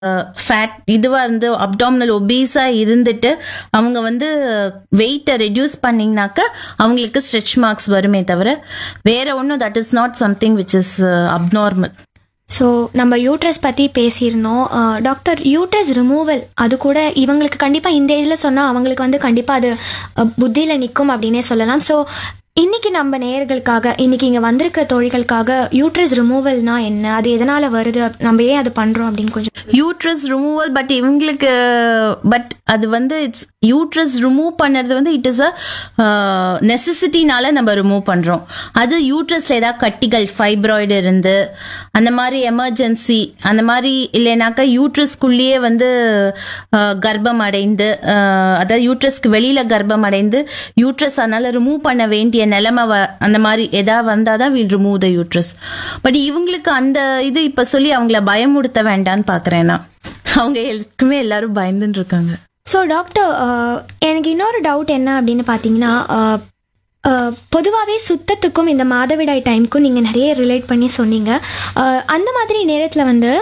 fat இதுவாக இருந்து abdominal ஒபீஸாக இருந்துட்டு அவங்க வந்து வெயிட்டை ரெடியூஸ் பண்ணிங்கனாக்க அவங்களுக்கு ஸ்ட்ரெச் மார்க்ஸ் வருமே தவிர வேற ஒன்றும் that is not something which is abnormal so நம்ம யூட்ரஸ் பற்றி பேசியிருந்தோம் அஹ், டாக்டர் யூட்ரஸ் ரிமூவல் அது கூட இவங்களுக்கு கண்டிப்பாக இந்த ஏஜில் சொன்னால் அவங்களுக்கு வந்து கண்டிப்பாக அது புத்தியில் நிற்கும் அப்படின்னே சொல்லலாம் ஸோ இன்னைக்கு நம்ம நேயர்களுக்காக இன்னைக்கு இங்கே வந்திருக்கிற தோழிகளுக்காக யூட்ரஸ் ரிமூவல்னா என்ன அது எதனால் வருது அப்- நம்ம ஏன் அது பண்ணுறோம் அப்படின்னு கொஞ்சம் யூட்ரஸ் ரிமூவல் பட் இவங்களுக்கு பட் அது வந்து இட்ஸ் யூட்ரஸ் ரிமூவ் பண்ணுறது வந்து இட் இஸ் அ நெசசிட்டினால நம்ம ரிமூவ் பண்ணுறோம் அது யூட்ரஸ்ல ஏதாவது கட்டிகள் ஃபைப்ராய்டு இருந்து அந்த மாதிரி எமர்ஜென்சி அந்த மாதிரி இல்லைனாக்கா யூட்ரஸ்குள்ளேயே வந்து அஹ், கர்ப்பம் அடைந்து அஹ், அதாவது யூட்ரஸ்க்கு வெளியில கர்ப்பம் அடைந்து யூட்ரஸ் அதனால ரிமூவ் பண்ண வேண்டிய நிலைமை வ- அந்த மாதிரி ஏதாவது வந்தாதான் will remove the uterus but இவங்களுக்கு அந்த இது இப்ப சொல்லி அவங்கள பயமுடுத்த வேண்டாம்னு பாக்குறேன் நான் அவங்க எல்லாருக்குமே எல்லாரும் பயந்துட்டு இருக்காங்க ஸோ டாக்டர் அஹ், எனக்கு இன்னொரு டவுட் என்ன அப்படின்னு பார்த்தீங்கன்னா பொதுவாகவே சுத்தத்துக்கும் இந்த மாதவிடாய் டைமுக்கும் நீங்கள் நிறைய ரிலேட் பண்ணி சொன்னீங்க அஹ், அந்த மாதிரி நேரத்தில் வந்து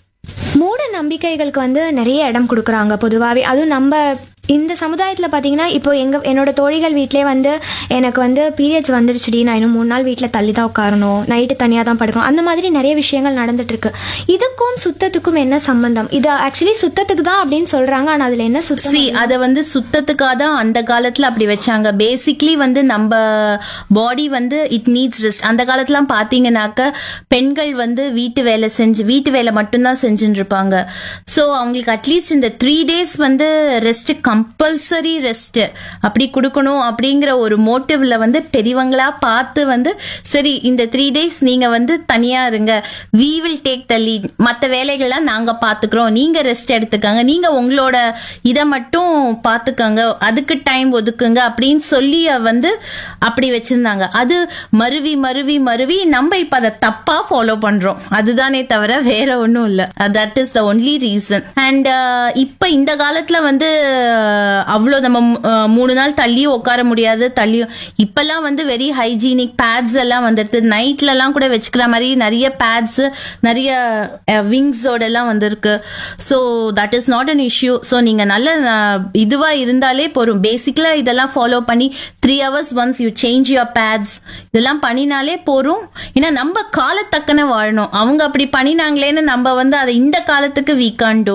மூட நம்பிக்கைகளுக்கு வந்து நிறைய இடம் கொடுக்குறாங்க பொதுவாகவே அதுவும் நம்ம இந்த சமுதாயத்தில் பார்த்தீங்கன்னா இப்போ எங்கள் என்னோட தோழிகள் வீட்டிலே வந்து எனக்கு வந்து பீரியட்ஸ் வந்துருச்சுடி நான் இன்னும் மூணு நாள் வீட்டில் தள்ளி தான் உட்காரணும் நைட்டு தனியாக தான் படுக்கணும் அந்த மாதிரி நிறைய விஷயங்கள் நடந்துட்டு இருக்கு இதுக்கும் சுத்தத்துக்கும் என்ன சம்பந்தம் இது ஆக்சுவலி சுத்தத்துக்கு தான் அப்படின்னு சொல்றாங்க ஆனால் அதில் என்ன சுத்தம் சி அத வந்து சுத்தத்துக்காக தான் அந்த காலத்துல அப்படி வச்சாங்க பேசிக்லி வந்து நம்ம பாடி வந்து இட் நீட்ஸ் ரெஸ்ட் அந்த காலத்துலாம் பாத்தீங்கன்னாக்க பெண்கள் வந்து வீட்டு வேலை செஞ்சு வீட்டு வேலை மட்டும்தான் செஞ்சுட்டு இருப்பாங்க ஸோ அவங்களுக்கு அட்லீஸ்ட் இந்த த்ரீ டேஸ் வந்து ரெஸ்ட் கம்பல்சரி ரெஸ்ட் அப்படி கொடுக்கணும் அப்படிங்கிற ஒரு மோட்டிவ்ல வந்து பெரியவங்களா பார்த்து வந்து சரி இந்த த்ரீ டேஸ் நீங்க வந்து தனியா இருங்க we will take the lead மற்ற வேலைகள்லாம் நாங்க பாத்துக்கிறோம் நீங்க ரெஸ்ட் எடுத்துக்கங்க நீங்க உங்களோட இதை மட்டும் பாத்துக்கங்க அதுக்கு டைம் ஒதுக்குங்க அப்படின்னு சொல்லி வந்து அப்படி வச்சிருந்தாங்க அது மருவி மருவி மருவி நம்ம இப்ப அதை தப்பா ஃபாலோ பண்றோம் அதுதானே தவிர வேற ஒன்றும் இல்ல that is the only reason and இப்ப இந்த காலத்துல வந்து அஹ், அவ்வளோ நம்ம அஹ், மூணு நாள் தள்ளியும் உட்கார முடியாது தள்ளியும் இப்பெல்லாம் வந்து வெரி ஹைஜீனிக் பேட்ஸ் எல்லாம் வந்துடுது நைட்ல எல்லாம் கூட வச்சுக்கிற மாதிரி நிறைய பேட்ஸ் நிறைய விங்ஸோட எல்லாம் வந்திருக்கு so that is not an issue so நீங்க நல்ல அஹ், இதுவா இருந்தாலே போதும் பேசிக்கலா இதெல்லாம் ஃபாலோ பண்ணி three hours once you change your pads இதெல்லாம் பண்ணினாலே போதும் ஏன்னா நம்ம காலத்தக்கன வாழணும் அவங்க அப்படி பண்ணினாங்களேன்னு நம்ம வந்து அதை இந்த காலத்துக்கு வீக்காண்டோ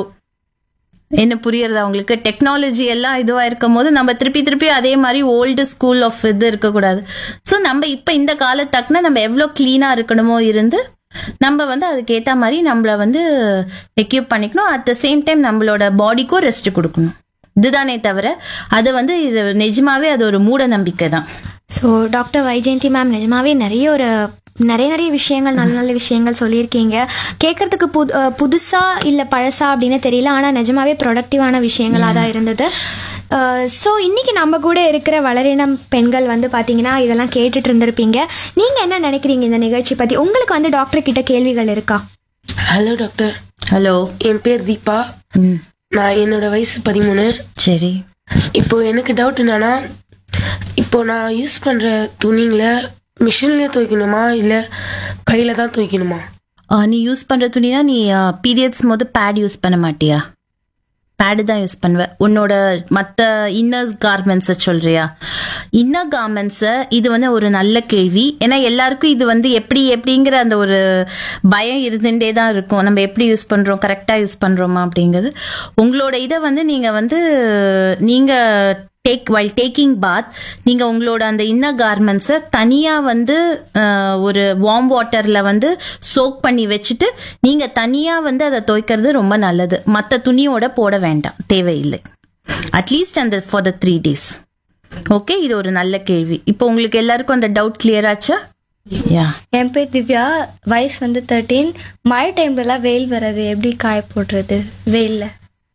என்ன புரியுறது அவங்களுக்கு டெக்னாலஜி எல்லாம் இதுவா இருக்கும் போது நம்ம திருப்பி திருப்பி அதே மாதிரி ஓல்டு ஸ்கூல் ஆஃப் இது இருக்கக்கூடாது ஸோ நம்ம இப்ப இந்த காலத்தக்குன நம்ம எவ்வளோ கிளீனா இருக்கணுமோ இருந்து நம்ம வந்து அதுக்கேற்ற மாதிரி நம்மள வந்து எக்யூப் பண்ணிக்கணும் அட் த சேம் டைம் நம்மளோட பாடிக்கும் ரெஸ்ட் கொடுக்கணும் இதுதானே தவிர அது வந்து இது நிஜமாவே அது ஒரு மூட நம்பிக்கை தான் ஸோ டாக்டர் வைஜெயந்தி மேம் நிஜமாவே நிறைய ஒரு நிறைய நிறைய விஷயங்கள் நல்ல நல்ல விஷயங்கள் சொல்லியிருக்கீங்க கேட்கறதுக்கு புது அஹ், புதுசா இல்லை பழசா அப்படின்னு தெரியல ஆனால் நிஜமாவே ப்ரொடக்டிவான விஷயங்களாக தான் இருந்தது ஸோ இன்னைக்கு நம்ம கூட இருக்கிற வளரினம் பெண்கள் வந்து பார்த்தீங்கன்னா இதெல்லாம் கேட்டுட்டு இருந்திருப்பீங்க நீங்கள் என்ன நினைக்கிறீங்க இந்த நிகழ்ச்சி பற்றி உங்களுக்கு வந்து டாக்டர் கிட்ட கேள்விகள் இருக்கா ஹலோ டாக்டர் ஹலோ என் பேர் தீபா ம் நான் என்னோட வயசு பதிமூணு சரி இப்போ எனக்கு டவுட் என்னன்னா இப்போ நான் யூஸ் பண்ற துணிங்களை மிஷின்லயே துவைக்கணுமா இல்ல கையில தான் துவைக்கணுமா ஆ, நீ யூஸ் பண்ற துணினா நீ பீரியட்ஸ் போது பேட் யூஸ் பண்ண மாட்டியா பேடு தான் யூஸ் பண்ணுவ உன்னோட மற்ற இன்னர்ஸ் கார்மெண்ட்ஸை சொல்றியா இன்னர் கார்மெண்ட்ஸை இது வந்து ஒரு நல்ல கேள்வி ஏன்னா எல்லாருக்கும் இது வந்து எப்படி எப்படிங்கிற அந்த ஒரு பயம் இருந்துட்டே தான் இருக்கும் நம்ம எப்படி யூஸ் பண்றோம் கரெக்டா யூஸ் பண்றோமா அப்படிங்கிறது உங்களோட இதை வந்து நீங்க வந்து நீங்க டேக் வைல் டேக்கிங் பாத் நீங்க உங்களோட அந்த இன்னர் கார்மெண்ட்ஸை தனியா வந்து அஹ், ஒரு வார்ம் வாட்டர்ல வந்து சோக் பண்ணி வச்சுட்டு நீங்க தனியா வந்து அதை துவைக்கிறது ரொம்ப நல்லது மற்ற துணியோட போட வேண்டாம் தேவையில்லை அட்லீஸ்ட் அந்த for the three days okay இது ஒரு நல்ல கேள்வி இப்போ உங்களுக்கு எல்லாருக்கும் அந்த டவுட் கிளியர் ஆச்சா யா என் பேர் திவ்யா வயசு வந்து தேர்ட்டீன் மழை டைம்லலாம் வெயில் வர்றது எப்படி காய போடுறது வெயில்ல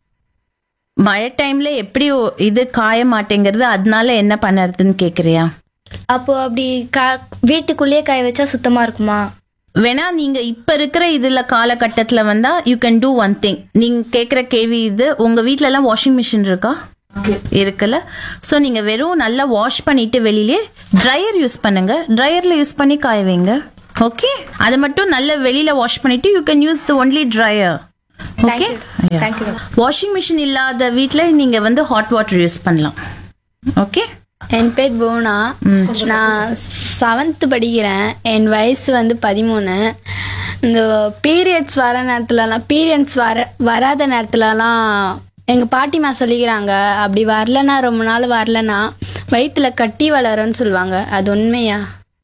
மழை டைம்ல எப்படி ஒ- இது காய மாட்டேங்கிறது அதனால என்ன பண்ணுறதுன்னு கேக்குறியா அப்போ அப்படி கா வீட்டுக்குள்ளேயே காய வச்சா சுத்தமா இருக்குமா வேணா நீங்க இப்ப இருக்கிற இதுல காலகட்டத்துல வந்தா you can do one thing நீங்க கேக்குற கேள்வி இது உங்க வீட்ல எல்லாம் வாஷிங் மிஷின் இருக்கா இருக்குல்ல சோ நீங்க வெறும் நல்லா வாஷ் பண்ணிட்டு வெளியிலே ட்ரையர் யூஸ் பண்ணுங்க ட்ரையர்ல யூஸ் பண்ணி காய வைங்க ஓகே அதை மட்டும் நல்ல வெளியில வாஷ் பண்ணிட்டு you can use the only dryer okay thank you washing machine இல்லாத வீட்ல நீங்க வந்து ஹாட் வாட்டர் யூஸ் பண்ணலாம் ஓகே என் பேர் போனா நான் செவன்த்து படிக்கிறேன் என் வயசு வந்து பதிமூணு இந்த பீரியட்ஸ் வர நேரத்துலலாம் பீரியட்ஸ் வர வராத நேரத்துலலாம் எங்கள் பாட்டிமா சொல்லிக்கிறாங்க அப்படி வரலனா ரொம்ப நாள் வரலனா வயிற்றுல கட்டி வளரும்னு சொல்லுவாங்க அது உண்மையா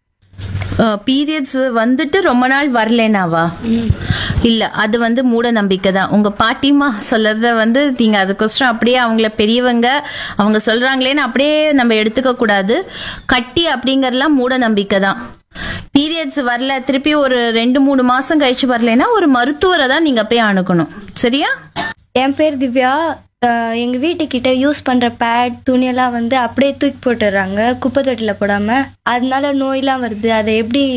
பீரியட்ஸ் வந்துட்டு ரொம்ப நாள் வரலனாவா இல்ல அது வந்து மூட நம்பிக்கை தான் உங்க பாட்டிமா சொல்லறத வந்து நீங்க அதுக்கோசரம் அப்படியே அவங்கள பெரியவங்க அவங்க சொல்றாங்களேன்னு அப்படியே நம்ம எடுத்துக்க கூடாது கட்டி அப்படிங்கறதுலாம் மூட நம்பிக்கை தான் பீரியட்ஸ் வரல திருப்பி ஒரு ரெண்டு மூணு மாசம் கழிச்சு வரலைன்னா ஒரு மருத்துவரை தான் நீங்க போய் அணுகணும் சரியா என் பேர் திவ்யா அஹ் எங்க வீட்டுக்கிட்ட யூஸ் பண்ற பேட் துணியெல்லாம் வந்து அப்படியே தூக்கி போட்டுடுறாங்க குப்பை தொட்டில போடாம அதனால நோயெல்லாம் வருது அதை எப்படி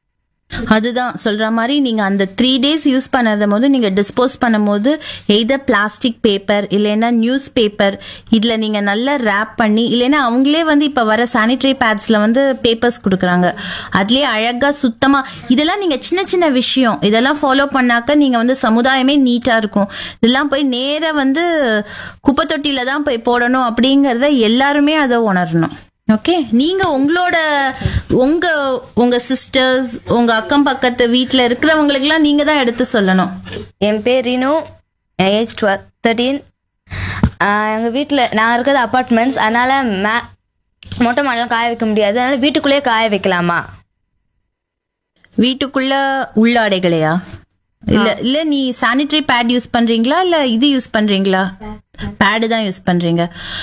அதுதான் சொல்ற மாதிரி நீங்க அந்த த்ரீ டேஸ் யூஸ் பண்ணாத போது நீங்க டிஸ்போஸ் பண்ணும்போது எய்தர் பிளாஸ்டிக் பேப்பர் இல்லைன்னா நியூஸ் பேப்பர் இதுல நீங்க நல்லா ரேப் பண்ணி இல்லைன்னா அவங்களே வந்து இப்ப வர சானிட்டரி பேட்ஸ்ல வந்து பேப்பர்ஸ் கொடுக்குறாங்க அதுலயே அழகா சுத்தமா இதெல்லாம் நீங்க சின்ன சின்ன விஷயம் இதெல்லாம் ஃபாலோ பண்ணாக்க நீங்க வந்து சமுதாயமே நீட்டா இருக்கும் இதெல்லாம் போய் நேரா வந்து குப்பை தொட்டில தான் போய் போடணும் அப்படிங்கறத எல்லாருமே அதை உணரணும் ஓகே நீங்க உங்களோட உங்க உங்க சிஸ்டர்ஸ் உங்க அக்கம் பக்கத்து வீட்ல இருக்கிறவங்களுக்குலாம் நீங்க தான் எடுத்து சொல்லணும் என் பேர் ரீனு என் ஏஜ் டுவெல் தேர்ட்டீன் எங்கள் வீட்டில் நான் இருக்கிறது அப்பார்ட்மெண்ட்ஸ் அதனால் மே மொட்டை மாடலாம் காய வைக்க முடியாது அதனால் வீட்டுக்குள்ளேயே காய வைக்கலாமா வீட்டுக்குள்ள உள்ளாடைகளையா இல்ல இல்ல நீ சானிட்டரி பேட் யூஸ் பண்றீங்களா இல்ல இது யூஸ் பண்றீங்களா பேடு தான் யூஸ் பண்றீங்க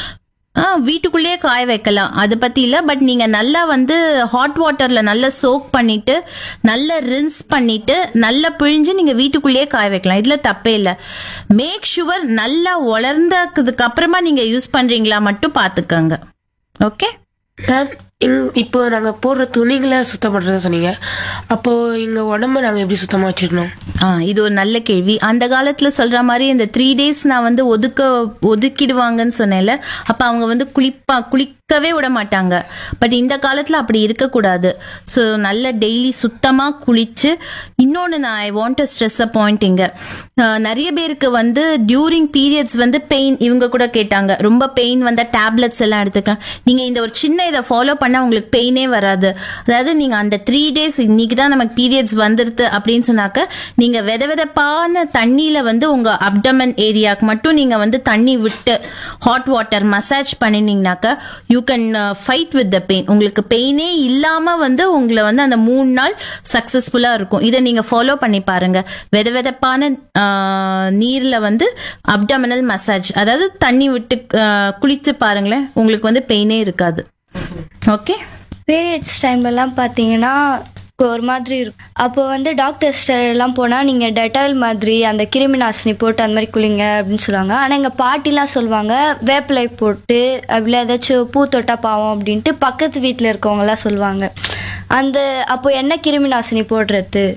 ஆ வீட்டுக்குள்ளேயே காய வைக்கலாம் அதை பத்தி இல்ல பட் நீங்க நல்லா வந்து ஹாட் வாட்டர்ல நல்லா சோக் பண்ணிட்டு நல்லா ரின்ஸ் பண்ணிட்டு நல்லா பிழிஞ்சு நீங்க வீட்டுக்குள்ளேயே காய வைக்கலாம் இதுல தப்பே இல்ல மேக் ஷுவர் நல்லா வளர்ந்ததுக்கு அப்புறமா நீங்க யூஸ் பண்றீங்களா மட்டும் பாத்துக்கோங்க ஓகே மேம் இங் இப்போ நாங்கள் போடுற துணிகளை சுத்தம் பண்ணுறதா சொன்னீங்க அப்போ எங்கள் உடம்ப நாங்கள் எப்படி சுத்தமாக வச்சிருக்கணும் ஆ இது ஒரு நல்ல கேள்வி அந்த காலத்துல சொல்ற மாதிரி இந்த த்ரீ டேஸ் நான் வந்து ஒதுக்க ஒதுக்கிடுவாங்கன்னு சொன்னேன்ல அப்ப அவங்க வந்து குளிப்பா குளிக்கவே விட மாட்டாங்க பட் இந்த காலத்துல அப்படி இருக்கக்கூடாது ஸோ நல்ல டெய்லி சுத்தமா குளிச்சு இன்னொன்னு நான் I want to stress a point இங்க ஆஹ் நிறைய பேருக்கு வந்து டியூரிங் பீரியட்ஸ் வந்து பெயின் இவங்க கூட கேட்டாங்க ரொம்ப பெயின் வந்தா டேப்லெட்ஸ் எல்லாம் எடுத்துக்கலாம் நீங்க இந்த ஒரு சின்ன இதை ஃபாலோ பண்ணா உங்களுக்கு பெயினே வராது அதாவது நீங்க அந்த த்ரீ டேஸ் இன்னைக்கு தான் நமக்கு பீரியட்ஸ் வந்துருது அப்படின்னு சொன்னாக்க நீங்க வெத வெதப்பான தண்ணியில வந்து உங்க அப்டமன் ஏரியாக்கு மட்டும் நீங்க வந்து தண்ணி விட்டு ஹாட் வாட்டர் மசாஜ் பண்ணினீங்கனாக்க you can fight with the pain உங்களுக்கு பெயினே இல்லாம வந்து உங்களை வந்து அந்த மூணு நாள் சக்சஸ்ஃபுல்லா இருக்கும் இதை நீங்க ஃபாலோ பண்ணி பாருங்க வெத வெதப்பான ஆஹ், நீர்ல வந்து அப்டமினல் மசாஜ் அதாவது தண்ணி விட்டு ஆஹ், குளிச்சு பாருங்களேன் உங்களுக்கு வந்து பெயினே இருக்காது ஓகே பீரியட்ஸ் டைம்லலாம் பார்த்தீங்கன்னா ஒரு மாதிரி இருக்கும் அப்போ வந்து டாக்டர்ஸ் எல்லாம் போனால் நீங்கள் டெட்டால் மாதிரி அந்த கிருமி நாசினி போட்டு அந்த மாதிரி குளிங்க அப்படின்னு சொல்லுவாங்க ஆனால் எங்கள் பாட்டிலாம் சொல்லுவாங்க வேப்பிலை போட்டு அப்படியே ஏதாச்சும் பூ தொட்டா பாவம் அப்படின்ட்டு பக்கத்து வீட்டில் இருக்கவங்கலாம் சொல்லுவாங்க அந்த அப்போ என்ன கிருமி நாசினி போடுறது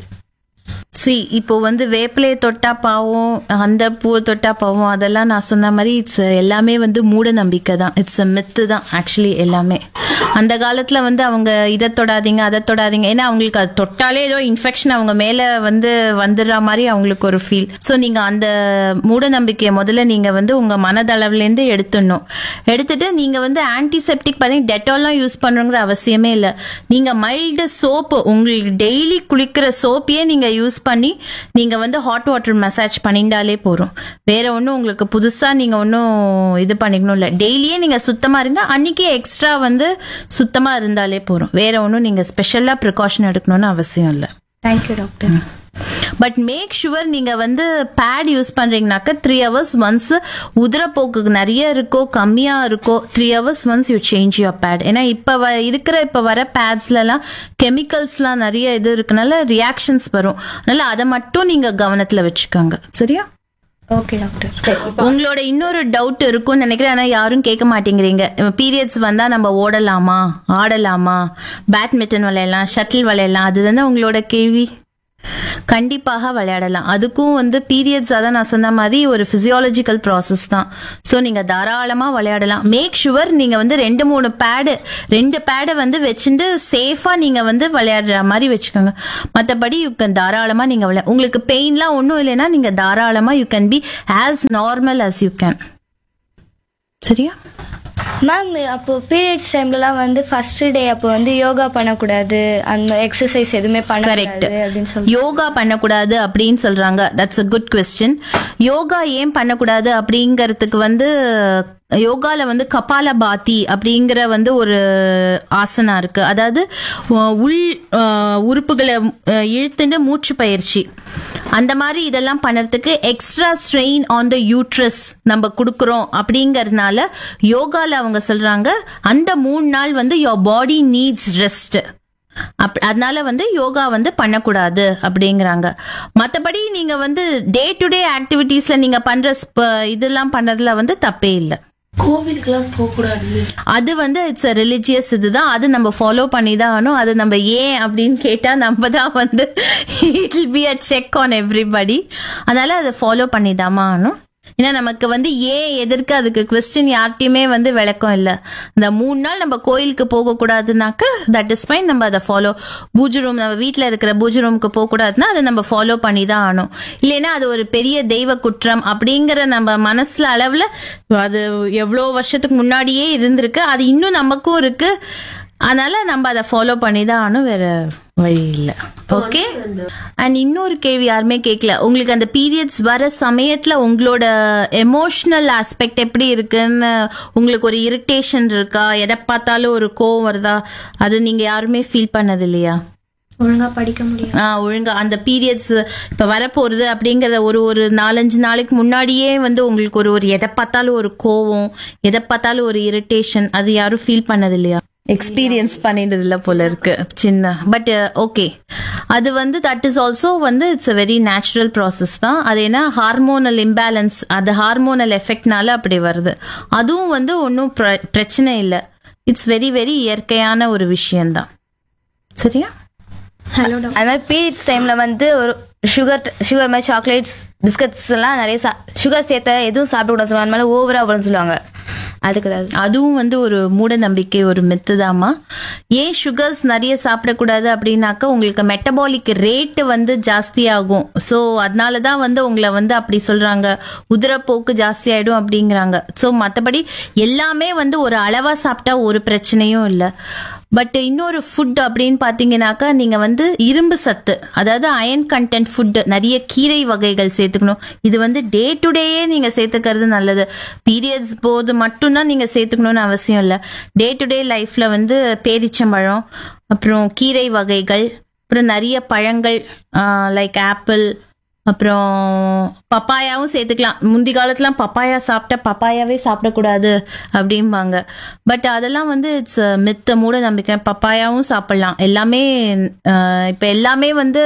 சி இப்போ வந்து வேப்பிலையை தொட்டா பாவம் அந்த பூவை தொட்டா பாவம் அதெல்லாம் நான் சொன்ன மாதிரி இட்ஸ் எல்லாமே வந்து மூட நம்பிக்கை தான் இட்ஸ் மித்து தான் ஆக்சுவலி எல்லாமே அந்த காலத்துல வந்து அவங்க இதை தொடாதீங்க அதை தொடாதீங்க ஏன்னா அவங்களுக்கு அது தொட்டாலே ஏதோ இன்ஃபெக்ஷன் அவங்க மேல வந்து வந்துடுற மாதிரி அவங்களுக்கு ஒரு ஃபீல் ஸோ நீங்க அந்த மூட நம்பிக்கையை முதல்ல நீங்க வந்து உங்க மனதளவுலேருந்து எடுத்துடணும் எடுத்துட்டு நீங்க வந்து ஆன்டிசெப்டிக் பார்த்தீங்கன்னா டெட்டால்லாம் யூஸ் பண்ணுங்கிற அவசியமே இல்லை நீங்க மைல்டு சோப்பு உங்களுக்கு டெய்லி குளிக்கிற சோப்பையே நீங்க யூஸ் பண்ணி நீங்க வந்து ஹாட் வாட்டர் மசாஜ் பண்ணிட்டாலே போதும் வேற ஒன்றும் உங்களுக்கு புதுசா நீங்க ஒன்றும் இது பண்ணிக்கணும் இல்லை டெய்லியே நீங்க சுத்தமா இருங்க அன்னைக்கு எக்ஸ்ட்ரா வந்து சுத்தமா இருந்தாலே போதும் வேற ஒன்றும் நீங்க ஸ்பெஷலா ப்ரிகாஷன் எடுக்கணும்னு அவசியம் இல்லை thank you doctor but make sure நீங்க வந்து பேட் யூஸ் பண்றீங்கனாக்க த்ரீ ஹவர்ஸ் ஒன்ஸ் உதிரப்போக்கு நிறைய இருக்கோ கம்மியா இருக்கோ three hours once you change your pad ஏன்னா இப்ப வ- இருக்கிற இப்ப வர பேட்ஸ்லலாம் கெமிக்கல்ஸ்லாம் நிறைய இது இருக்கனால ரியாக்ஷன்ஸ் வரும் அதனால அதை மட்டும் நீங்க கவனத்துல வச்சுக்கோங்க சரியா ஓகே டாக்டர் உங்களோட இன்னொரு டவுட் இருக்கும்னு நினைக்கிறேன் ஆனா யாரும் கேட்க மாட்டேங்கிறீங்க பீரியட்ஸ் வந்தா நம்ம ஓடலாமா ஆடலாமா பேட்மிண்டன் விளையாடலாம் ஷட்டில் விளையாடலாம் அதுதானே உங்களோட கேள்வி கண்டிப்பாக விளையாடலாம் அதுக்கும் வந்து பீரியட்ஸ் அதான் நான் சொன்ன மாதிரி ஒரு பிசியாலஜிக்கல் ப்ராசஸ் தான் ஸோ நீங்க தாராளமா விளையாடலாம் மேக் ஷுவர் நீங்க வந்து ரெண்டு மூணு பேடு ரெண்டு பேடை வந்து வச்சுட்டு சேஃபா நீங்க வந்து விளையாடுற மாதிரி வச்சுக்கோங்க மற்றபடி யூ கேன் தாராளமா நீங்க விளையா உங்களுக்கு பெயின்லாம் ஒன்றும் இல்லைன்னா நீங்க தாராளமா you can be as normal as you can சரியா மேம் அப்போ பீரியட்ஸ் டைம்லலாம் வந்து ஃபர்ஸ்ட் டே அப்போ வந்து யோகா பண்ணக்கூடாது அந்த எக்ஸசைஸ் எதுவுமே கரெக்ட் பண்ணக்கூடாது அப்படின்னு சொல்லி யோகா பண்ணக்கூடாது அப்படின்னு சொல்றாங்க that's a good question yoga ஏன் பண்ணக்கூடாது அப்படிங்கறதுக்கு வந்து யோகால வந்து கபால பாத்தி அப்படிங்கிற வந்து ஒரு ஆசனா இருக்கு அதாவது உ- உள் அஹ், உறுப்புகளை அஹ், இழுத்துட்டு மூச்சு பயிற்சி அந்த மாதிரி இதெல்லாம் பண்ணறதுக்கு extra strain on the uterus நம்ம கொடுக்குறோம் அப்படிங்கறதுனால யோகால அவங்க சொல்றாங்க அந்த மூணு நாள் வந்து your body needs rest up அதனால வந்து யோகா வந்து பண்ணக்கூடாது அப்படிங்கிறாங்க மற்றபடி நீங்க வந்து டே டு டே ஆக்டிவிட்டீஸ்ல நீங்க பண்ற ஸ்ப- இதெல்லாம் பண்ணதுல வந்து தப்பே இல்லை கோவிலுக்கெல்லாம் போகக்கூடாது அது வந்து இட்ஸ் ரிலிஜியஸ் இதுதான் அது நம்ம ஃபாலோ பண்ணி தான் ஆகணும் அது நம்ம ஏன் அப்படின்னு கேட்டா நம்ம தான் வந்து it will be a check on everybody அதனால அதை ஃபாலோ பண்ணி தாமா ஆகணும் ஏன்னா நமக்கு வந்து ஏன் எதற்கு அதுக்கு கொஸ்டின் யார்ட்டையுமே வந்து விளக்கம் இல்லை இந்த மூணு நாள் நம்ம கோயிலுக்கு போகக்கூடாதுனாக்க தட் இஸ் ஃபைன் நம்ம அதை ஃபாலோ பூஜை ரூம் நம்ம வீட்டில் இருக்கிற பூஜை ரூமுக்கு போகக்கூடாதுன்னா அதை நம்ம ஃபாலோ பண்ணி தான் ஆகணும் இல்லைன்னா அது ஒரு பெரிய தெய்வ குற்றம் அப்படிங்கிற நம்ம மனசுல அளவில் அது எவ்வளோ வருஷத்துக்கு முன்னாடியே இருந்திருக்கு அது இன்னும் நமக்கும் இருக்கு அதனால நம்ம அதை ஃபாலோ பண்ணி தான் ஆகணும் வேற வழி இல்லை ஓகே அண்ட் இன்னொரு கேள்வி யாருமே கேட்கல உங்களுக்கு அந்த பீரியட்ஸ் வர சமயத்துல உங்களோட எமோஷனல் ஆஸ்பெக்ட் எப்படி இருக்குன்னு உங்களுக்கு ஒரு இரிட்டேஷன் இருக்கா எதை பார்த்தாலும் ஒரு கோவம் வருதா அது நீங்க யாருமே ஃபீல் பண்ணது இல்லையா ஒழுங்கா படிக்க முடியும் ஆ ஒழுங்கா அந்த பீரியட்ஸ் இப்ப வரப்போறது அப்படிங்கறத ஒரு ஒரு நாலஞ்சு நாளைக்கு முன்னாடியே வந்து உங்களுக்கு ஒரு ஒரு எதை பார்த்தாலும் ஒரு கோவம் எதை பார்த்தாலும் ஒரு இரிட்டேஷன் அது யாரும் ஃபீல் பண்ணது இல்லையா எக்ஸ்பீரியன்ஸ் பண்ணிட்டது இல்ல போல இருக்கு சின்ன பட் ஓகே அது வந்து தட் இஸ் ஆல்சோ வந்து it's a very natural process தான் அது என்ன ஹார்மோனல் இம்பேலன்ஸ் அது ஹார்மோனல் எஃபெக்ட்னால அப்படி வருது அதுவும் வந்து ஒன்றும் பிரச்சனை இல்லை இட்ஸ் வெரி வெரி இயற்கையான ஒரு விஷயம்தான் சரியா ஹலோ டாக்டர் அது மாதிரி பீரியட்ஸ் டைமில் வந்து ஒரு சுகர் சுகர் மாதிரி சாக்லேட்ஸ் பிஸ்கட்ஸ் எல்லாம் நிறைய சா சுகர் சேர்த்த எதுவும் சாப்பிடக்கூடாது சொல்லுவாங்க அது மாதிரி ஓவராக வரும்னு சொல்லுவாங்க அதுக்கு ஏதாவது அதுவும் வந்து ஒரு மூட நம்பிக்கை ஒரு மெத்துதாமா ஏன் சுகர்ஸ் நிறைய சாப்பிடக்கூடாது அப்படின்னாக்கா உங்களுக்கு மெட்டபாலிக் ரேட்டு வந்து ஜாஸ்தி ஆகும் ஸோ அதனால தான் வந்து உங்களை வந்து அப்படி சொல்றாங்க உதிரப்போக்கு ஜாஸ்தி ஆயிடும் அப்படிங்கிறாங்க ஸோ மற்றபடி எல்லாமே வந்து ஒரு அளவா சாப்பிட்டா ஒரு பிரச்சனையும் இல்லை பட் இன்னொரு ஃபுட் அப்படின்னு பார்த்தீங்கன்னாக்கா நீங்கள் வந்து இரும்பு சத்து அதாவது அயன் கண்டென்ட் ஃபுட்டு நிறைய கீரை வகைகள் சேர்த்துக்கணும் இது வந்து டே டு டேயே நீங்கள் சேர்த்துக்கிறது நல்லது பீரியட்ஸ் போது மட்டும்தான் நீங்கள் சேர்த்துக்கணும்னு அவசியம் இல்லை டே டு டே லைஃப்பில் வந்து பேரிச்சம்பழம் அப்புறம் கீரை வகைகள் அப்புறம் நிறைய பழங்கள் லைக் ஆப்பிள் அப்புறம் பப்பாயாவும் சேர்த்துக்கலாம் முந்தி காலத்துலாம் பப்பாயா சாப்பிட்டா பப்பாயாவே சாப்பிடக்கூடாது அப்படிம்பாங்க பட் அதெல்லாம் வந்து இட்ஸ் மித்த மூட நம்பிக்கை பப்பாயாவும் சாப்பிடலாம் எல்லாமே அஹ், இப்ப எல்லாமே வந்து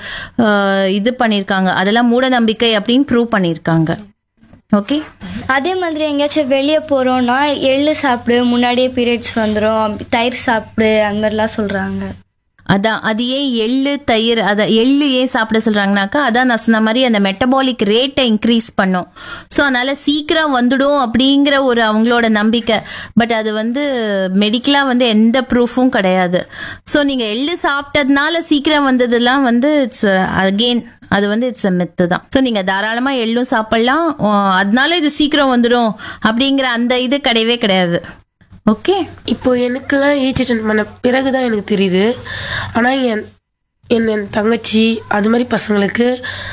அஹ், இது பண்ணியிருக்காங்க அதெல்லாம் மூட நம்பிக்கை அப்படின்னு ப்ரூவ் பண்ணியிருக்காங்க ஓகே அதே மாதிரி எங்கேயாச்சும் வெளியே போகிறோம்னா எள்ளு சாப்பிடு முன்னாடியே பீரியட்ஸ் வந்துடும் தயிர் சாப்பிடு அந்த மாதிரிலாம் சொல்கிறாங்க அதான் அது ஏன் எள்ளு தயிர் அத எள்ளு ஏன் சாப்பிட சொல்றாங்கனாக்கா அதான் நான் சொன்ன மாதிரி அந்த மெட்டபாலிக் ரேட்டை இன்க்ரீஸ் பண்ணும் ஸோ அதனால சீக்கிரம் வந்துடும் அப்படிங்கிற ஒரு அவங்களோட நம்பிக்கை பட் அது வந்து மெடிக்கலா வந்து எந்த ப்ரூஃபும் கிடையாது ஸோ நீங்க எள்ளு சாப்பிட்டதுனால சீக்கிரம் வந்ததெல்லாம் வந்து இட்ஸ் அகெயின் அது வந்து இட்ஸ் அ மித்து தான் ஸோ நீங்க தாராளமா எள்ளும் சாப்பிடலாம் அஹ் அதனால இது சீக்கிரம் வந்துடும் அப்படிங்கிற அந்த இது கிடையவே கிடையாது ஓகே இப்போ எனக்கெல்லாம் ஏஜ் அட்டன் பண்ண பிறகு தான் எனக்கு தெரியுது ஆனால் என் என் என் தங்கச்சி அது மாதிரி பசங்களுக்கு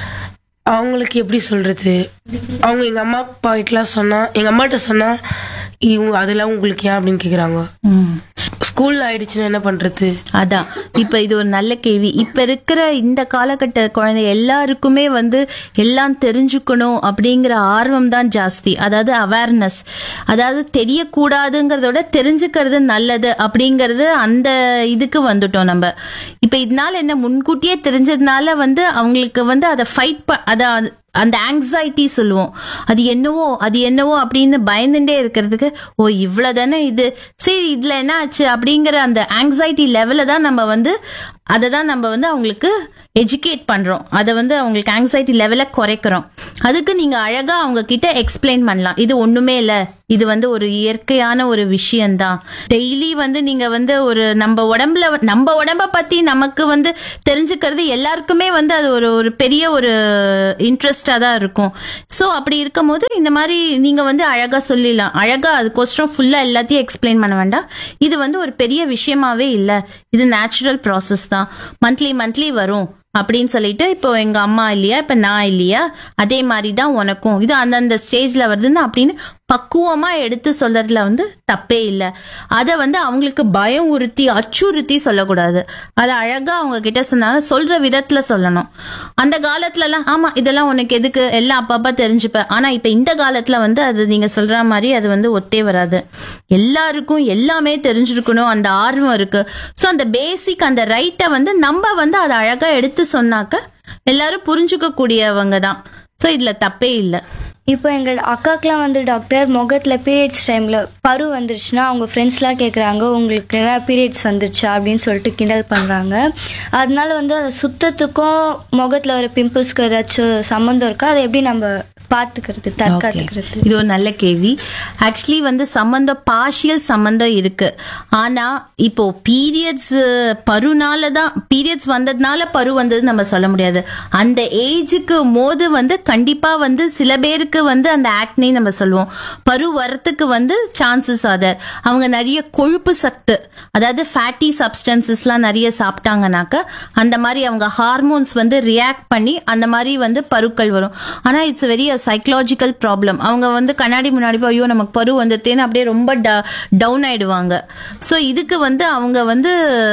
அவங்களுக்கு எப்படி சொல்கிறது அவங்க எங்கள் அம்மா அப்பா கிட்டலாம் சொன்னால் எங்கள் அம்மாட்ட சொன்னால் இவங்க அதெல்லாம் உங்களுக்கு ஏன் அப்படின்னு கேட்குறாங்க ம் ஸ்கூலில் ஆயிடுச்சுன்னா என்ன பண்ணுறது அதான் இப்ப இது ஒரு நல்ல கேள்வி இப்ப இருக்கிற இந்த காலகட்ட குழந்தை எல்லாருக்குமே வந்து எல்லாம் தெரிஞ்சுக்கணும் அப்படிங்கிற ஆர்வம் தான் ஜாஸ்தி அதாவது அவேர்னஸ் அதாவது தெரியக்கூடாதுங்கிறத விட தெரிஞ்சுக்கிறது நல்லது அப்படிங்கிறது அந்த இதுக்கு வந்துட்டோம் நம்ம இப்ப இதனால என்ன முன்கூட்டியே தெரிஞ்சதுனால வந்து அவங்களுக்கு வந்து அதை ஃபைட் ப அதை அந்த ஆங்ஸைட்டி சொல்லுவோம் அது என்னவோ அது என்னவோ அப்படின்னு பயந்துட்டே இருக்கிறதுக்கு ஓ இவ்வளவு தானே இது சரி இதுல என்ன ஆச்சு அப்படிங்கிற அந்த ஆங்ஸைட்டி லெவல தான் நம்ம வந்து அதை தான் நம்ம வந்து அவங்களுக்கு எஜுகேட் பண்றோம் அதை வந்து அவங்களுக்கு ஆங்ஸைட்டி லெவலை குறைக்கிறோம் அதுக்கு நீங்க அழகா அவங்க கிட்ட எக்ஸ்பிளைன் பண்ணலாம் இது ஒண்ணுமே இல்ல இது வந்து ஒரு இயற்கையான ஒரு விஷயம்தான் டெய்லி வந்து நீங்க வந்து ஒரு நம்ம உடம்புல வ- நம்ம உடம்ப பத்தி நமக்கு வந்து தெரிஞ்சுக்கிறது எல்லாருக்குமே வந்து அது ஒரு ஒரு பெரிய ஒரு இன்ட்ரெஸ்டா தான் இருக்கும் ஸோ அப்படி இருக்கும்போது இந்த மாதிரி நீங்க வந்து அழகா சொல்லிடலாம் அழகா அதுக்கோசரம் ஃபுல்லா எல்லாத்தையும் எக்ஸ்பிளைன் பண்ண வேண்டாம் இது வந்து ஒரு பெரிய விஷயமாவே இல்லை இது நேச்சுரல் ப்ராசஸ் தான் மந்த்லி மந்த்லி வரும் அப்படின்னு சொல்லிட்டு இப்போ எங்க அம்மா இல்லையா இப்ப நான் இல்லையா அதே மாதிரி தான் உனக்கும் இது அந்தந்த ஸ்டேஜ்ல வருதுன்னு அப்படின்னு பக்குவமா எடுத்து சொல்றதுல வந்து தப்பே இல்லை அதை வந்து அவங்களுக்கு பயம் உறுத்தி அச்சுறுத்தி சொல்லக்கூடாது அதை அழகா அவங்க கிட்ட சொன்னாலும் சொல்ற விதத்துல சொல்லணும் அந்த காலத்துலலாம் ஆமா இதெல்லாம் உனக்கு எதுக்கு எல்லாம் அப்பப்ப தெரிஞ்சுப்ப ஆனா இப்ப இந்த காலத்துல வந்து அது நீங்க சொல்ற மாதிரி அது வந்து ஒத்தே வராது எல்லாருக்கும் எல்லாமே தெரிஞ்சிருக்கணும் அந்த ஆர்வம் இருக்கு ஸோ அந்த பேசிக் அந்த ரைட்டை வந்து நம்ம வந்து அதை அழகா எடுத்து சொன்னாக்க எல்லாரும் புரிஞ்சுக்க கூடியவங்க தான் ஸோ இதுல தப்பே இல்லை இப்போ எங்கள் அக்காக்கெலாம் வந்து டாக்டர் முகத்தில் பீரியட்ஸ் டைமில் பரு வந்துருச்சுன்னா அவங்க ஃப்ரெண்ட்ஸ்லாம் கேட்குறாங்க உங்களுக்கு என்ன பீரியட்ஸ் வந்துருச்சா அப்படின்னு சொல்லிட்டு கிண்டல் பண்ணுறாங்க அதனால வந்து அது சுத்தத்துக்கும் முகத்தில் வர பிம்பிள்ஸ்க்கு ஏதாச்சும் சம்மந்தம் இருக்கா அதை எப்படி நம்ம பார்த்துக்கிறது தற்காத்துக்கிறது இது ஒரு நல்ல கேள்வி ஆக்சுவலி வந்து சம்பந்தம் பார்ஷியல் சம்பந்தம் இருக்கு ஆனா இப்போ பீரியட்ஸ் பருனால தான் பீரியட்ஸ் வந்ததுனால பரு வந்தது நம்ம சொல்ல முடியாது அந்த ஏஜுக்கு போது வந்து கண்டிப்பா வந்து சில பேருக்கு வந்து அந்த ஆக்னே நம்ம சொல்லுவோம் பரு வரத்துக்கு வந்து சான்சஸ் அதர் அவங்க நிறைய கொழுப்பு சத்து அதாவது ஃபேட்டி சப்ஸ்டன்சஸ்லாம் நிறைய சாப்பிட்டாங்கனாக்க அந்த மாதிரி அவங்க ஹார்மோன்ஸ் வந்து ரியாக்ட் பண்ணி அந்த மாதிரி வந்து பருக்கள் வரும் ஆனா இட்ஸ் வெரி சைக்கலாஜிக்கல் ப்ராப்ளம் அவங்க வந்து கண்ணாடி முன்னாடி போய் ஐயோ நமக்கு பரு வந்துட்டேன்னு அப்படியே ரொம்ப டவுன் ஆயிடுவாங்க ஸோ இதுக்கு வந்து அவங்க வந்து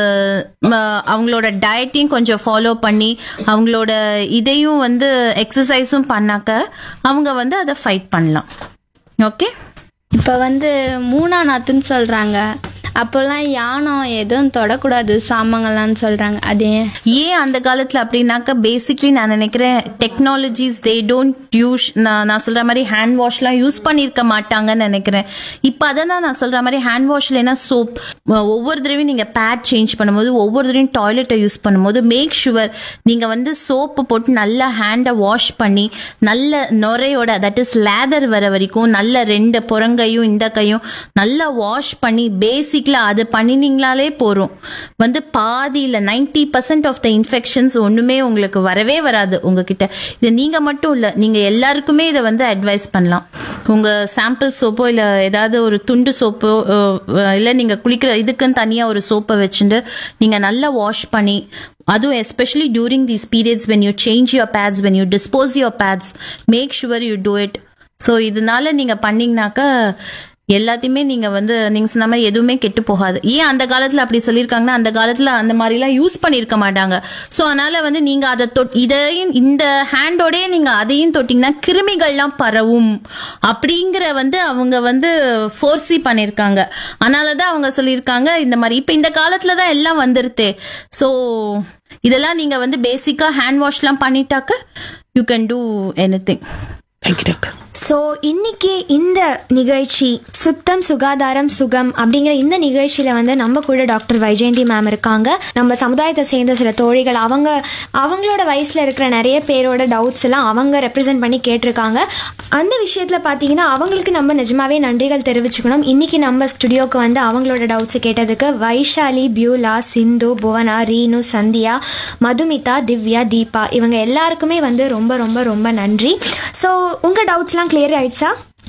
ம, அவங்களோட டயட்டையும் கொஞ்சம் ஃபாலோ பண்ணி அவங்களோட இதையும் வந்து எக்ஸசைஸும் பண்ணாக்க அவங்க வந்து அதை ஃபைட் பண்ணலாம் ஓகே இப்போ வந்து மூணா நாத்துன்னு சொல்கிறாங்க அப்போல்லாம் யானம் எதுவும் தொடக்கூடாது சாமான்கள்லாம்னு சொல்கிறாங்க அது ஏன் ஏன் அந்த காலத்துல அப்படின்னாக்க பேசிக்லி நான் நினைக்கிறேன் டெக்னாலஜிஸ் தே டோன்ட் யூஸ் நான் நான் சொல்ற மாதிரி ஹேண்ட் வாஷ்லாம் யூஸ் பண்ணியிருக்க மாட்டாங்கன்னு நினைக்கிறேன் இப்போ அதை தான் நான் சொல்ற மாதிரி ஹேண்ட் வாஷ்ல என்ன சோப் ஒவ்வொரு தடவையும் நீங்க பேட் சேஞ்ச் பண்ணும்போது ஒவ்வொரு தடவையும் டாய்லெட்டை யூஸ் பண்ணும்போது மேக் ஷுவர் நீங்க வந்து சோப்பு போட்டு நல்லா ஹேண்டை வாஷ் பண்ணி நல்ல நுரையோட தட் இஸ் லேதர் வர வரைக்கும் நல்ல ரெண்டு புறங்கையும் இந்த கையும் நல்லா வாஷ் பண்ணி பேசிக்ல அது பண்ணினீங்களாலே போறோம் வந்து பாதி இல்ல ninety percent of the infections ஒண்ணுமே உங்களுக்கு வரவே வராது உங்ககிட்ட இது நீங்க மட்டும் இல்ல நீங்க எல்லாருக்குமே இதை வந்து அட்வைஸ் பண்ணலாம் உங்க சாம்பிள் சோப்போ இல்ல ஏதாவது ஒரு துண்டு சோப்போ இல்ல நீங்க குளிக்கிற இதுக்குன்னு தனியா ஒரு சோப்பை வச்சுட்டு நீங்க நல்லா வாஷ் பண்ணி அதுவும் especially during these periods when you change your pads when you dispose your pads make sure you do it so இதனால நீங்க பண்ணீங்கனாக்கா எல்லாத்தையுமே நீங்க வந்து நீங்க சொன்ன மாதிரி எதுவுமே கெட்டு போகாது ஏன் அந்த காலத்துல அப்படி சொல்லியிருக்காங்கன்னா அந்த காலத்துல அந்த மாதிரிலாம் யூஸ் பண்ணியிருக்க மாட்டாங்க ஸோ அதனால வந்து நீங்க அதை தொட் இதையும் இந்த ஹேண்டோடயே நீங்க அதையும் தொட்டிங்கன்னா கிருமிகள்லாம் பரவும் அப்படிங்கிற வந்து அவங்க வந்து ஃபோர்ஸி பண்ணியிருக்காங்க அதனால தான் அவங்க சொல்லியிருக்காங்க இந்த மாதிரி இப்போ இந்த காலத்துல தான் எல்லாம் வந்துருத்தே ஸோ இதெல்லாம் நீங்க வந்து பேசிக்கா ஹேண்ட் வாஷ்லாம் பண்ணிட்டாக்க you can do anything thank you doctor so இன்னைக்கு இந்த நிகழ்ச்சி சுத்தம் சுகாதாரம் சுகம் அப்படிங்கிற இந்த நிகழ்ச்சியில வந்து நம்ம கூட டாக்டர் வைஜெயந்தி மேம் இருக்காங்க நம்ம சமுதாயத்தை சேர்ந்த சில தோழிகள் அவங்க அவங்களோட வயசுல இருக்கிற நிறைய பேரோட டவுட்ஸ் எல்லாம் அவங்க ரெப்ரசென்ட் பண்ணி கேட்டிருக்காங்க அந்த விஷயத்துல பார்த்தீங்கன்னா அவங்களுக்கு நம்ம நிஜமாவே நன்றிகள் தெரிவிச்சுக்கணும் இன்னைக்கு நம்ம ஸ்டுடியோக்கு வந்து அவங்களோட டவுட்ஸ் கேட்டதுக்கு வைஷாலி பியூலா சிந்து புவனா ரீனு சந்தியா மதுமிதா திவ்யா தீபா இவங்க எல்லாருக்குமே வந்து ரொம்ப ரொம்ப ரொம்ப நன்றி ஸோ உங்கள் டவுட்ஸ்லாம் கிளியர் ஆயிடுச்சா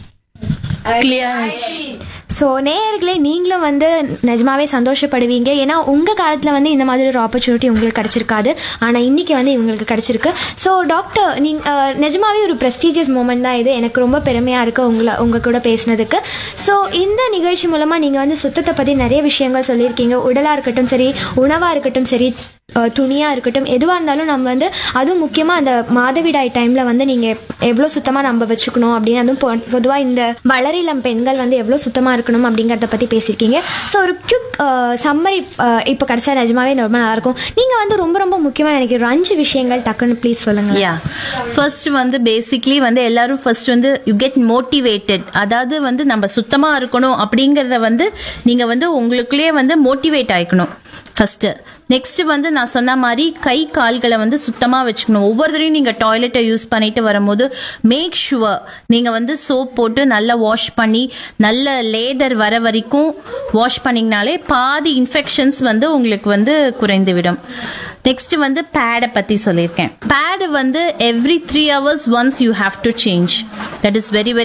கிளியர் ஸோ நேயர்களே நீங்களும் வந்து நிஜமாவே சந்தோஷப்படுவீங்க ஏன்னா உங்கள் காலத்தில் வந்து இந்த மாதிரி ஒரு ஆப்பர்ச்சுனிட்டி உங்களுக்கு கிடச்சிருக்காது ஆனால் இன்றைக்கி வந்து இவங்களுக்கு கிடச்சிருக்கு ஸோ டாக்டர் நீங்கள் நிஜமாவே ஒரு ப்ரெஸ்டீஜியஸ் மூமெண்ட் தான் இது எனக்கு ரொம்ப பெருமையாக இருக்குது உங்களை உங்கள் கூட பேசினதுக்கு ஸோ இந்த நிகழ்ச்சி மூலமாக நீங்கள் வந்து சுத்தத்தை பற்றி நிறைய விஷயங்கள் சொல்லியிருக்கீங்க உடலாக இருக்கட்டும் சரி உணவாக இருக்கட்டும் சரி அஹ், துணியாக இருக்கட்டும் எதுவாக இருந்தாலும் நம்ம வந்து அதுவும் முக்கியமாக அந்த மாதவிடாய் டைமில் வந்து நீங்கள் எவ்வளோ சுத்தமாக நம்ம வச்சுக்கணும் அப்படின்னு அதுவும் பொதுவாக இந்த வளரிளம் பெண்கள் வந்து எவ்வளோ சுத்தமாக இருக்கணும் அப்படிங்கிறத பற்றி பேசியிருக்கீங்க ஸோ ஒரு குயிக் சம்மரி இப்போ கிடச்சா நிஜமாவே ரொம்ப நல்லாயிருக்கும் நீங்கள் வந்து ரொம்ப ரொம்ப முக்கியமாக நினைக்கிற ஒரு அஞ்சு விஷயங்கள் டக்குன்னு ப்ளீஸ் சொல்லுங்கள் யா ஃபர்ஸ்ட் வந்து பேசிக்லி வந்து எல்லாரும் ஃபர்ஸ்ட் வந்து யூ கெட் மோட்டிவேட்டட் அதாவது வந்து நம்ம சுத்தமா இருக்கணும் அப்படிங்கறத வந்து நீங்க வந்து உங்களுக்குள்ளேயே வந்து மோட்டிவேட் ஆயிக்கணும் ஃபர்ஸ்ட் நெக்ஸ்ட் வந்து நான் சொன்ன மாதிரி கை கால்களை வந்து சுத்தமா வச்சுக்கணும் ஒவ்வொரு தடவையும் நீங்க டாய்லெட்டை யூஸ் பண்ணிட்டு வரும்போது மேக் ஷுவர் நீங்க வந்து சோப் போட்டு நல்லா வாஷ் பண்ணி நல்ல லேதர் வர வரைக்கும் வாஷ் பண்ணீங்கனாலே பாதி இன்ஃபெக்ஷன்ஸ் வந்து உங்களுக்கு வந்து குறைந்துவிடும் நெக்ஸ்ட் வந்து பேடை பத்தி சொல்லியிருக்கேன் பேடு வந்து every three hours once you have to change that is very very